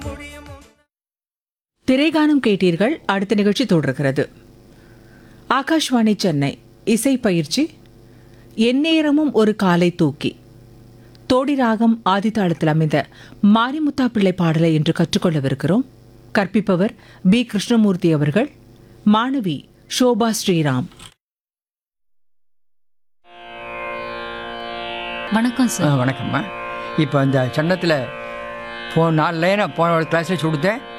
திரைகானம் கேட்டீர்கள் அடுத்த நிகழ்ச்சி தொடர்கிறது ஆகாஷ்வாணி சென்னை இசை பயிற்சி எந்நேரமும் ஒரு காலை தூக்கி தோடி ராகம் ஆதித்தாளத்தில் அமைந்த மாரிமுத்தா பிள்ளை பாடலை இன்று கற்றுக்கொள்ளவிருக்கிறோம் கற்பிப்பவர் பி கிருஷ்ணமூர்த்தி அவர்கள் மாணவி ஷோபா ஸ்ரீராம் வணக்கம் ஆ, சார் வணக்கம்மா இப்போ இந்த சன்னத்தில் போ நாலு லைனை போன கிளாஸில் கொடுத்தேன்